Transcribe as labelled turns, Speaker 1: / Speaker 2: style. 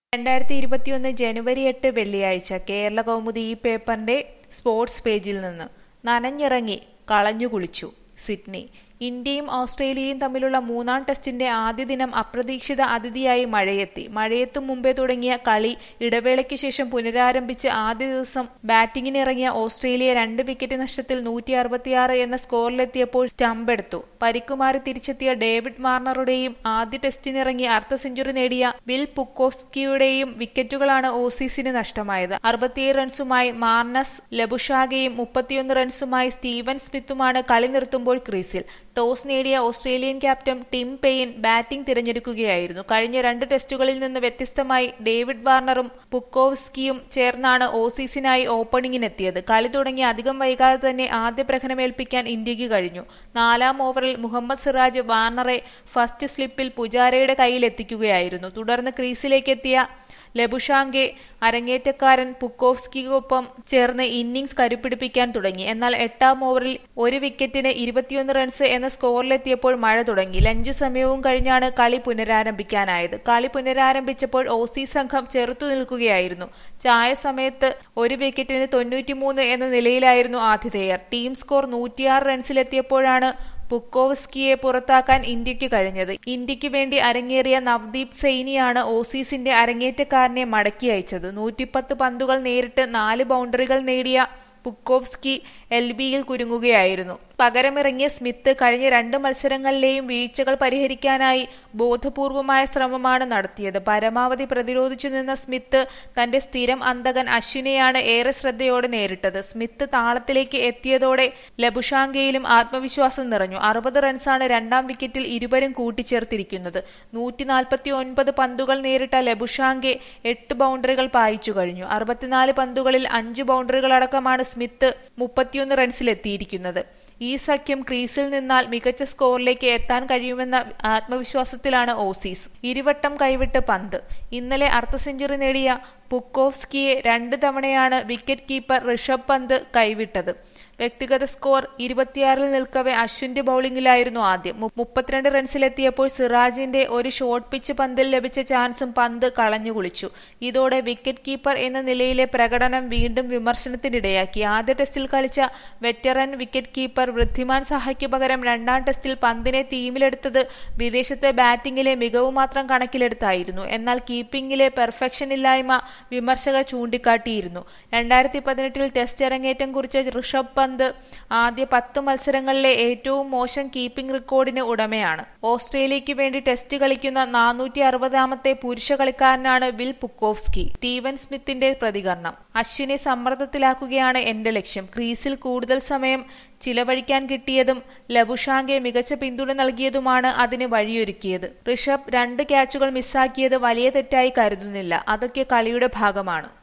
Speaker 1: രണ്ടായിരത്തി ഇരുപത്തിയൊന്ന് ജനുവരി എട്ട് വെള്ളിയാഴ്ച കേരള കൗമുദി ഈ പേപ്പറിന്റെ സ്പോർട്സ് പേജിൽ നിന്ന് നനഞ്ഞിറങ്ങി കളഞ്ഞു കുളിച്ചു സിഡ്നി ഇന്ത്യയും ഓസ്ട്രേലിയയും തമ്മിലുള്ള മൂന്നാം ടെസ്റ്റിന്റെ ആദ്യ ദിനം അപ്രതീക്ഷിത അതിഥിയായി മഴയെത്തി മഴയെത്തും മുമ്പേ തുടങ്ങിയ കളി ഇടവേളയ്ക്ക് ശേഷം പുനരാരംഭിച്ച് ആദ്യ ദിവസം ബാറ്റിംഗിനിറങ്ങിയ ഓസ്ട്രേലിയ രണ്ട് വിക്കറ്റ് നഷ്ടത്തിൽ നൂറ്റി അറുപത്തിയാറ് എന്ന സ്കോറിലെത്തിയപ്പോൾ സ്റ്റമ്പെടുത്തു പരിക്കുമാറി തിരിച്ചെത്തിയ ഡേവിഡ് വാർണറുടെയും ആദ്യ ടെസ്റ്റിനിറങ്ങി അർദ്ധ സെഞ്ചുറി നേടിയ വിൽ പുക്കോസ്കിയുടെയും വിക്കറ്റുകളാണ് ഓസീസിന് നഷ്ടമായത് അറുപത്തിയേഴ് റൺസുമായി മാർനസ് ലബുഷാഗയും മുപ്പത്തിയൊന്ന് റൺസുമായി സ്റ്റീവൻ സ്മിത്തുമാണ് കളി നിർത്തുമ്പോൾ ക്രീസിൽ ടോസ് നേടിയ Australian captain Tim Paine batting തിരഞ്ഞെടുക്കുകയായിരുന്നു കഴിഞ്ഞ രണ്ട് ടെസ്റ്റുകളിൽ നിന്ന് വ്യത്യസ്തമായി ഡേവിഡ് വാർണറും പുക്കോവ്സ്കിയും ചേർന്നാണ് ഓസീസിനായി ഓപ്പണിംഗിനെത്തിയത് കളി തുടങ്ങി അധികം വൈകാതെ തന്നെ ആദ്യ പ്രഹരമേൽപ്പിക്കാൻ ഇന്ത്യക്ക് കഴിഞ്ഞു നാലാം ഓവറിൽ മുഹമ്മദ് സിറാജ് വാർണറെ ഫസ്റ്റ് സ്ലിപ്പിൽ പുജാരയുടെ കയ്യിലെത്തിക്കുകയായിരുന്നു തുടർന്ന് ക്രീസിലേക്കെത്തിയ ലബുഷാങ്കെ അരങ്ങേറ്റക്കാരൻ പുക്കോവ്സ്കിക്കൊപ്പം ചേർന്ന് ഇന്നിംഗ്സ് കരുപ്പിടിപ്പിക്കാൻ തുടങ്ങി എന്നാൽ എട്ടാം ഓവറിൽ ഒരു വിക്കറ്റിന് ഇരുപത്തിയൊന്ന് റൺസ് എന്ന സ്കോറിലെത്തിയപ്പോൾ മഴ തുടങ്ങി ലഞ്ച് സമയവും കഴിഞ്ഞാണ് കളി പുനരാരംഭിക്കാനായത് കളി പുനരാരംഭിച്ചപ്പോൾ ഓസി സംഘം ചെറുത്തു നിൽക്കുകയായിരുന്നു ചായ സമയത്ത് ഒരു വിക്കറ്റിന് തൊണ്ണൂറ്റിമൂന്ന് എന്ന നിലയിലായിരുന്നു ആതിഥേയർ ടീം സ്കോർ നൂറ്റിയാറ് റൺസിലെത്തിയപ്പോഴാണ് പുക്കോവ്സ്കിയെ പുറത്താക്കാൻ ഇന്ത്യക്ക് കഴിഞ്ഞത് ഇന്ത്യക്ക് വേണ്ടി അരങ്ങേറിയ നവദീപ് സൈനിയാണ് ഓസീസിന്റെ അരങ്ങേറ്റക്കാരനെ മടക്കി അയച്ചത് നൂറ്റിപ്പത്ത് പന്തുകൾ നേരിട്ട് നാല് ബൗണ്ടറികൾ നേടിയ പുക്കോവ്സ്കി എൽ ബിയിൽ കുരുങ്ങുകയായിരുന്നു പകരമിറങ്ങിയ സ്മിത്ത് കഴിഞ്ഞ രണ്ട് മത്സരങ്ങളിലെയും വീഴ്ചകൾ പരിഹരിക്കാനായി ബോധപൂർവമായ ശ്രമമാണ് നടത്തിയത് പരമാവധി പ്രതിരോധിച്ചു നിന്ന സ്മിത്ത് തന്റെ സ്ഥിരം അന്തകൻ അശ്വിനെയാണ് ഏറെ ശ്രദ്ധയോടെ നേരിട്ടത് സ്മിത്ത് താളത്തിലേക്ക് എത്തിയതോടെ ലബുഷാങ്കയിലും ആത്മവിശ്വാസം നിറഞ്ഞു അറുപത് റൺസാണ് രണ്ടാം വിക്കറ്റിൽ ഇരുവരും കൂട്ടിച്ചേർത്തിരിക്കുന്നത് നൂറ്റി നാൽപ്പത്തി ഒൻപത് പന്തുകൾ നേരിട്ട ലബുഷാങ്കെ എട്ട് ബൗണ്ടറികൾ പായിച്ചു കഴിഞ്ഞു അറുപത്തിനാല് പന്തുകളിൽ അഞ്ച് ബൗണ്ടറികളടക്കമാണ് സ്മിത്ത് മുപ്പത്തിയൊന്ന് റൺസിലെത്തിയിരിക്കുന്നത് ഈ സഖ്യം ക്രീസിൽ നിന്നാൽ മികച്ച സ്കോറിലേക്ക് എത്താൻ കഴിയുമെന്ന ആത്മവിശ്വാസത്തിലാണ് ഓസീസ് ഇരുവട്ടം കൈവിട്ട് പന്ത് ഇന്നലെ അർദ്ധ സെഞ്ചുറി നേടിയ പുക്കോവ്സ്കിയെ രണ്ട് തവണയാണ് വിക്കറ്റ് കീപ്പർ ഋഷഭ് പന്ത് കൈവിട്ടത് വ്യക്തിഗത സ്കോർ ഇരുപത്തിയാറിൽ നിൽക്കവെ അശ്വിന്റെ ബൌളിംഗിലായിരുന്നു ആദ്യം മുപ്പത്തിരണ്ട് റൺസിലെത്തിയപ്പോൾ സിറാജിന്റെ ഒരു ഷോർട്ട് പിച്ച് പന്തിൽ ലഭിച്ച ചാൻസും പന്ത് കളഞ്ഞു കുളിച്ചു ഇതോടെ വിക്കറ്റ് കീപ്പർ എന്ന നിലയിലെ പ്രകടനം വീണ്ടും വിമർശനത്തിനിടയാക്കി ആദ്യ ടെസ്റ്റിൽ കളിച്ച വെറ്ററൻ വിക്കറ്റ് കീപ്പർ വൃദ്ധിമാൻ സഹായ്ക്ക് പകരം രണ്ടാം ടെസ്റ്റിൽ പന്തിനെ ടീമിലെടുത്തത് വിദേശത്തെ ബാറ്റിംഗിലെ മികവ് മാത്രം കണക്കിലെടുത്തായിരുന്നു എന്നാൽ കീപ്പിംഗിലെ പെർഫെക്ഷൻ ഇല്ലായ്മ വിമർശകർ ചൂണ്ടിക്കാട്ടിയിരുന്നു രണ്ടായിരത്തി പതിനെട്ടിൽ ടെസ്റ്റ് അരങ്ങേറ്റം കുറിച്ച ഋഷഭ് പന്ത് ആദ്യ പത്ത് മത്സരങ്ങളിലെ ഏറ്റവും മോശം കീപ്പിംഗ് റെക്കോർഡിന് ഉടമയാണ് ഓസ്ട്രേലിയയ്ക്ക് വേണ്ടി ടെസ്റ്റ് കളിക്കുന്ന നാനൂറ്റി അറുപതാമത്തെ പുരുഷ കളിക്കാരനാണ് വിൽ പുക്കോവ്സ്കി സ്റ്റീവൻ സ്മിത്തിന്റെ പ്രതികരണം അശ്വിനെ സമ്മർദ്ദത്തിലാക്കുകയാണ് എന്റെ ലക്ഷ്യം ക്രീസിൽ കൂടുതൽ സമയം ചിലവഴിക്കാൻ കിട്ടിയതും ലബുഷാങ്കെ മികച്ച പിന്തുണ നൽകിയതുമാണ് അതിന് വഴിയൊരുക്കിയത് ഋഷഭ് രണ്ട് ക്യാച്ചുകൾ മിസ്സാക്കിയത് വലിയ തെറ്റായി കരുതുന്നില്ല അതൊക്കെ കളിയുടെ ഭാഗമാണ്